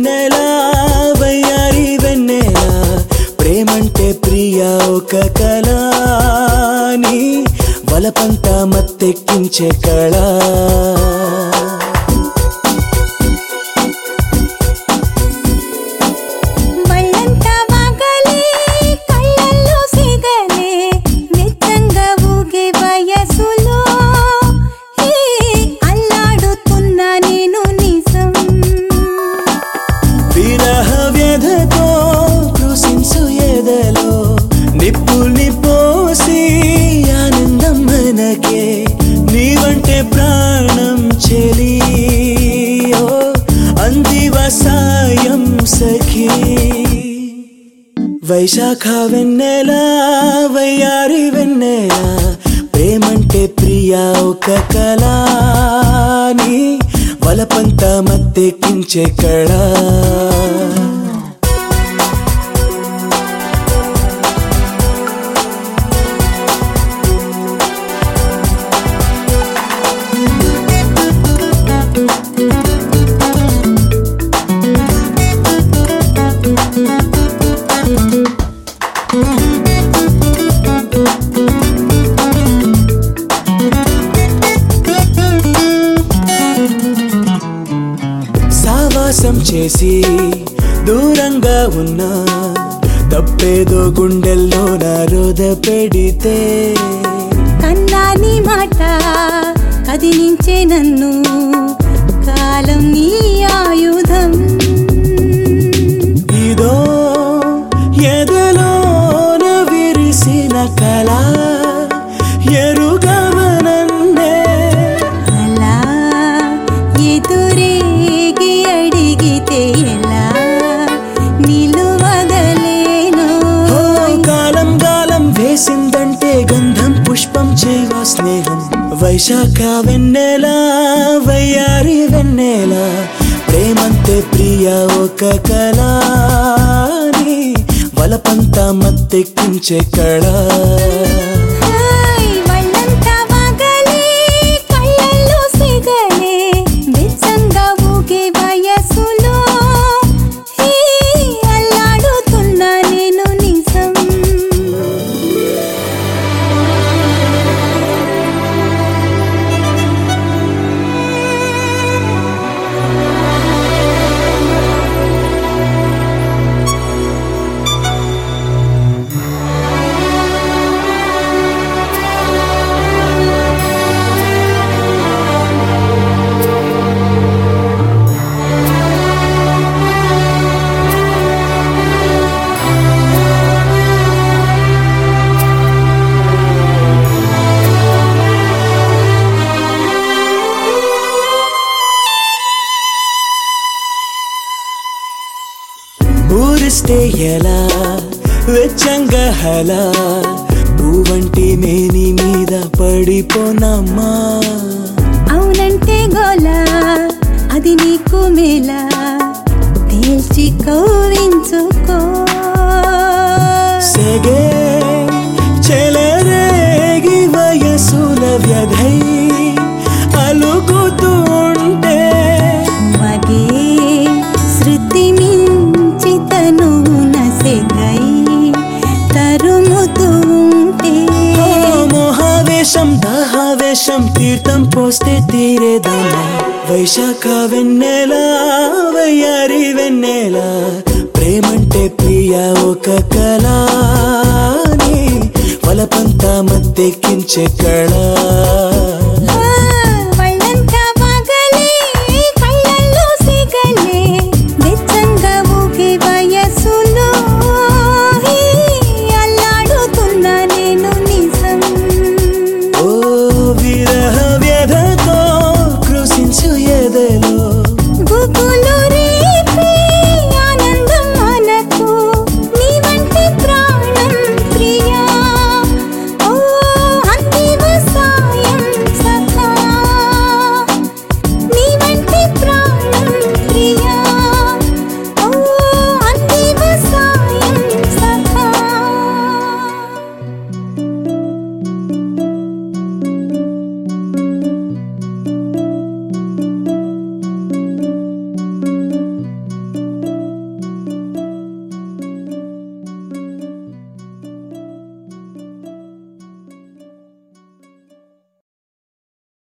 వెన్నెలా వయ్యారి వెన్నెలా ప్రేమంటే ప్రియ ఒక కళ నీ వలపంతా మత్తెక్కించే కళ మళ్ళంత వాగలే కళ్ళల్లో సిగలే నిత్యంగా ఊగే వయసులో హే అల్లాడుతున్నా నేను నిజం విరహ వ్యధతో కృషించు ఎదలో నిప్పుల్ని పోసి ఆనందం మనకే నీవంటే ప్రాణం చెలి ఓ అందివ సాయం సఖీ వైశాఖ వెన్నెల వయ్యారి వెన్నెల ప్రేమంటే ప్రియ ఒక కళ నీ వలపంత మత్తెక్కించే కళ సావాసం చేసి దూరంగా ఉన్నా తప్పేదో గుండెల్లో నా రోద పెడితే కన్నాని మాట కదిలించే నన్ను కాలం నీ ఆయుధం ఇదో ఎదలోన విరిసిన కళ ఎరుగవనన్నే అలా ఎదురేగి అడిగితే ఎలా నిలువగలేను ఓ కాలం గాలం వేసిందంటే గంధం పుష్పం చేవా స్నేహం వైశాఖ వెన్నెల వయ్యారి వెన్నెల ప్రేమంతే ప్రియ ఒక కళ నీ వలపంతా మత్తెక్కించే కళ హాయ్ వాళ్ళంత వాగలే కళ్ళల్లో సిగలే వెచ్చంగా ఊగే వయసులో హే అల్లాడుతున్నా నేను నిజం ఊరిస్తే ఎలా వెచ్చంగా హలా పువ్వంటి మేని మీద పడిపోనమ్మా అవునంటే గోలా అది నీకు మేలా తేల్చి కౌరించుకో సెగే చెలరేగి వయసుల వ్యధై అలుగుతూ ఉంటే మగే శృతి మించి తను నసెగై తరుముతూ ఉంటే ఓ మోహావేశం దాహావేశం తీర్థం పోస్తే తీరేదమ్మా వైశాఖ వెన్నెల వయ్యారి వెన్నెల ప్రేమంటే ప్రియ ఒక కళ నీ వలపంతా మత్తెక్కించే కళ